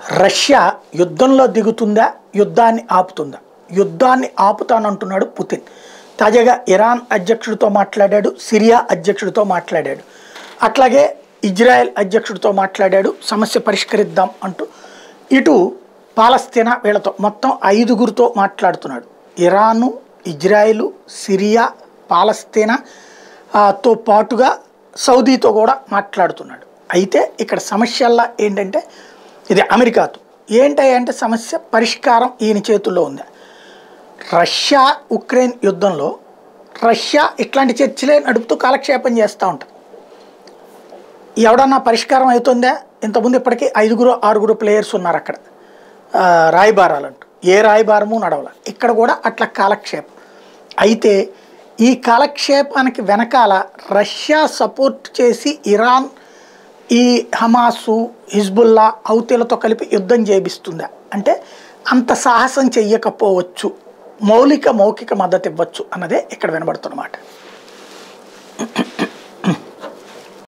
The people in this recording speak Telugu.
రష్యా యుద్ధంలో దిగుతుందా యుద్ధాన్ని ఆపుతుందా యుద్ధాన్ని ఆపుతానంటున్నాడు పుతిన్ తాజాగా ఇరాన్ అధ్యక్షుడితో మాట్లాడాడు సిరియా అధ్యక్షుడితో మాట్లాడాడు అట్లాగే ఇజ్రాయెల్ అధ్యక్షుడితో మాట్లాడాడు సమస్య పరిష్కరిద్దాం అంటూ ఇటు పాలస్తీనా వీళ్ళతో మొత్తం ఐదుగురితో మాట్లాడుతున్నాడు ఇరాను ఇజ్రాయిలు సిరియా పాలస్తీనా ఆ, తో పాటుగా సౌదీతో కూడా మాట్లాడుతున్నాడు అయితే ఇక్కడ సమస్యల్లా ఏంటంటే ఇది అమెరికాతో ఏంటంటే సమస్య పరిష్కారం ఈయన చేతుల్లో ఉంది రష్యా ఉక్రెయిన్ యుద్ధంలో రష్యా ఇట్లాంటి చర్చలే నడుపుతూ కాలక్షేపం చేస్తూ ఉంటుంది ఎవడన్నా పరిష్కారం అవుతుందా ఇంతకుముందు ఇప్పటికీ ఐదుగురు ఆరుగురు ప్లేయర్స్ ఉన్నారు అక్కడ ఆ, రాయబారాలంటూ ఏ రాయబారము నడవల ఇక్కడ కూడా అట్లా కాలక్షేపం అయితే ఈ కాలక్షేపానికి వెనకాల రష్యా సపోర్ట్ చేసి ఇరాన్ ఈ హమాసు హిజ్బుల్లా హౌతీలతో కలిపి యుద్ధం చేపిస్తుందా అంటే అంత సాహసం చెయ్యకపోవచ్చు మౌలిక మౌఖిక మద్దతు ఇవ్వచ్చు అన్నదే ఇక్కడ వినబడుతున్నమాట